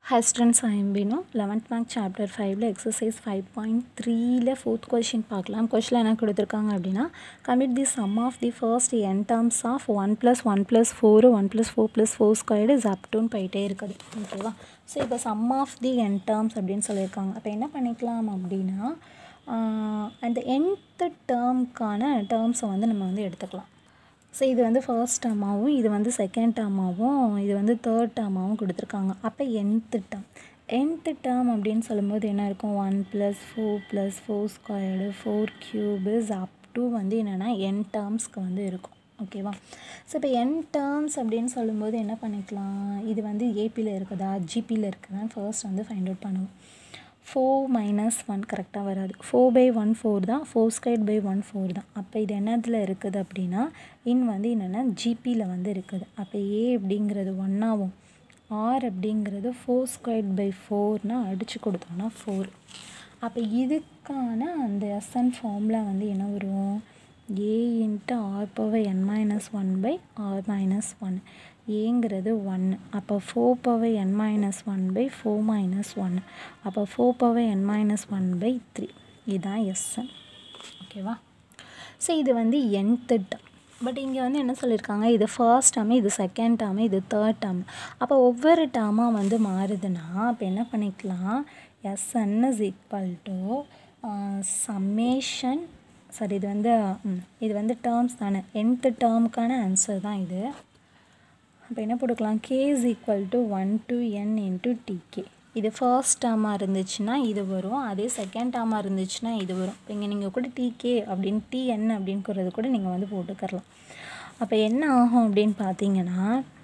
Hi students, I am Bino. 11th mark chapter 5ல exercise 5.3ல fourth question பார்க்கலாம் கொஷில் என்ன கொடுத்துருக்காங்க அப்படின்னா commit the sum of the first n terms of 1 plus 1 plus 4 1 plus 4 plus 4 squared is up to போயிட்டே இருக்குது ஓகேவா so இப்போ sum of the n terms அப்படின்னு சொல்லியிருக்காங்க அப்போ என்ன பண்ணிக்கலாம் அப்படின்னா ஆஹ் அந்த nth டேர்ம்க்கான டேர்ம்ஸை வந்து நம்ம வந்து எடுத்துக்கலாம் ஸோ இது வந்து ஃபர்ஸ்ட் டேர்மாகவும் இது வந்து செகண்ட் டேர்மாகவும் இது வந்து தேர்ட் டேர்மாகவும் கொடுத்துருக்காங்க அப்போ nth டேர்ம் nth டேர்ம் அப்படின்னு சொல்லும்போது என்ன இருக்கும் one plus four plus four squared four cube up to வந்து என்னென்னா என் டேர்ம்ஸ்க்கு வந்து இருக்கும் ஓகேவா ஸோ இப்போ என் டேர்ம்ஸ் அப்படின்னு சொல்லும்போது என்ன பண்ணிக்கலாம் இது வந்து ஏபியில் இருக்குதா ஜிபியில் இருக்குதான்னு ஃபர்ஸ்ட் வந்து ஃபைண்ட் அவுட் பண்ணுவோம் ஃபோர் மைனஸ் ஒன் கரெக்டாக வராது ஃபோர் பை ஒன் ஃபோர் தான் four square by one four தான் அப்போ இது என்னத்தில் இருக்குது அப்படின்னா இன் வந்து என்னென்னா ஜிபியில் வந்து இருக்குது அப்போ ஏ அப்படிங்கிறது ஒன்னாகும் ஆர் அப்படிங்கிறது ஃபோர் ஸ்கொயர் பை ஃபோர்னால் அடித்து கொடுத்தோன்னா ஃபோர் அப்போ இதுக்கான அந்த எஸ்என் ஃபார்முலா வந்து என்ன வரும் A into R power N minus one by R minus one ஏங்கிறது ஒன்று அப்போ four power N minus one by four minus one அப்போ four power N minus one by three இதுதான் எஸ்என் ஓகேவா ஸோ இது வந்து nth term பட் இங்கே வந்து என்ன சொல்லியிருக்காங்க இது ஃபர்ஸ்ட் டேர்மு இது செகண்ட் டேர்மு இது தேர்ட் டேர்ம் அப்போ ஒவ்வொரு டேர்மாக வந்து மாறுதுன்னா அப்போ என்ன பண்ணிக்கலாம் SN is equal to summation sorry இது வந்து ம், இது வந்து டேர்ம்ஸ் தானே nth டேர்முக்கான ஆன்சர் தான் இது அப்போ என்ன போட்டுக்கலாம் K is equal to one to N into TK இது ஃபர்ஸ்ட் டேர்மாக இருந்துச்சுன்னா இது வரும் அதே செகண்ட் டேர்மாக இருந்துச்சுன்னா இது வரும் இப்போ இங்கே நீங்கள் கூட டிகே அப்படின்னு டிஎன் அப்படின்றது கூட நீங்கள் வந்து போட்டுக்கரலாம் அப்போ என்ன ஆகும் அப்படின்னு பார்த்தீங்கன்னா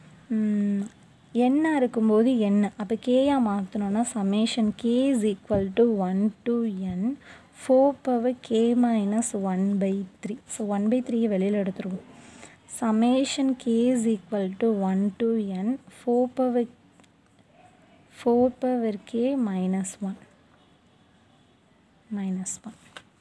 என்ன இருக்கும்போது என்ன அப்போ கேயா மாற்றணும்னா summation K is equal to one to N four power K minus one by three so one by த்ரீயை வெளியில் எடுத்துருவோம் summation k is equal to 1 to n 4 power 4 power k minus 1 minus 1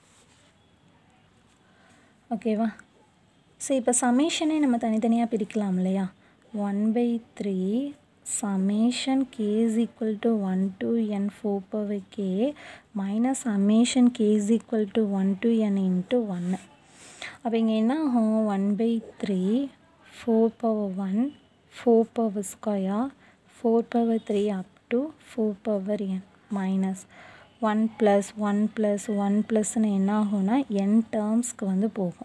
ஓகேவா ஸோ இப்போ சமேஷனே நம்ம தனித்தனியாக பிரிக்கலாம் இல்லையா one by three summation K is equal to one to N four power K minus summation K is equal to one to N into ஒன்று அப்போ இங்கே என்ன ஆகும் one by three four power one four power square four power three up to four power N minus one plus one plus one ப்ளஸ்னு என்ன ஆகும்னா N டேர்ம்ஸ்க்கு வந்து போகும்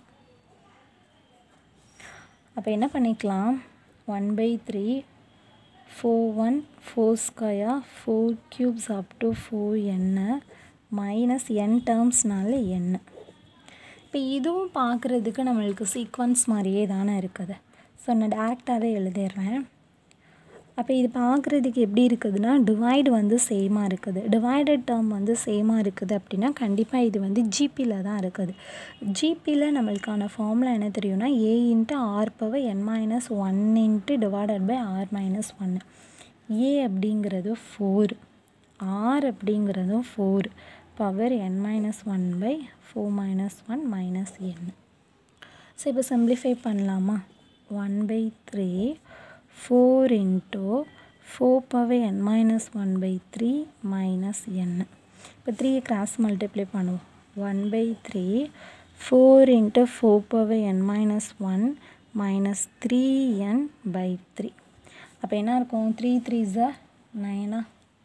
அப்போ என்ன பண்ணிக்கலாம் one by three four one four square four cubes up to four என்ன மைனஸ் என் டேர்ம்ஸ்னால என்ன இப்போ இதுவும் பார்க்குறதுக்கு நம்மளுக்கு சீக்வன்ஸ் மாதிரியே தானே இருக்குது ஸோ நான் டேரெக்டாகவே எழுதிடுறேன் அப்போ இது பார்க்குறதுக்கு எப்படி இருக்குதுன்னா டிவைடு வந்து சேமாக இருக்குது டிவைடட் டேர்ம் வந்து சேமாக இருக்குது அப்படின்னா கண்டிப்பாக இது வந்து ஜிபியில் தான் இருக்குது ஜிபியில் நம்மளுக்கான ஃபார்முலா என்ன தெரியும்னா A into R power N minus one into divided by R minus ஒன்று ஏ அப்படிங்கிறது ஃபோர் ஆர் அப்படிங்கிறதும் four power N minus one by four minus one minus N so இப்போ சிம்பிளிஃபை பண்ணலாமா one by three four into four power N minus one by three minus N இப்போ த்ரீயை cross multiply பண்ணுவோம் one by three four into four power N minus one minus three N by three அப்போ என்ன இருக்கும் three three are நைனா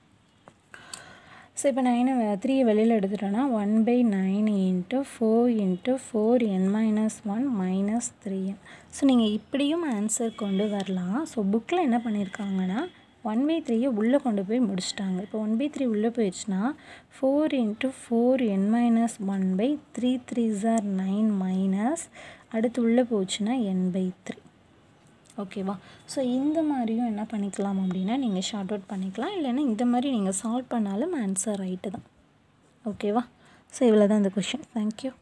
so இப்போ நைனை த்ரீயை வெளியில் எடுத்துட்டோன்னா one by nine into four into four N minus one minus three N so நீங்கள் இப்படியும் ஆன்சர் கொண்டு வரலாம் ஸோ புக்கில் என்ன பண்ணியிருக்காங்கன்னா ஒன் பை த்ரீயை உள்ளே கொண்டு போய் முடிச்சிட்டாங்க இப்போ ஒன் பை த்ரீ உள்ளே போயிடுச்சுன்னா four into four N minus one by three three are nine minus அடுத்து உள்ளே போச்சுன்னா என் பை த்ரீ ஓகேவா ஸோ இந்த மாதிரியும் என்ன பண்ணிக்கலாம் அப்படின்னா நீங்கள் ஷார்ட் அவுட் பண்ணிக்கலாம் இல்லைன்னா இந்த மாதிரி நீங்கள் சால்வ் பண்ணாலும் ஆன்சர் ரைட்டு தான் ஓகேவா ஸோ இவ்வளோ தான் இந்த கொஷின் தேங்க்யூ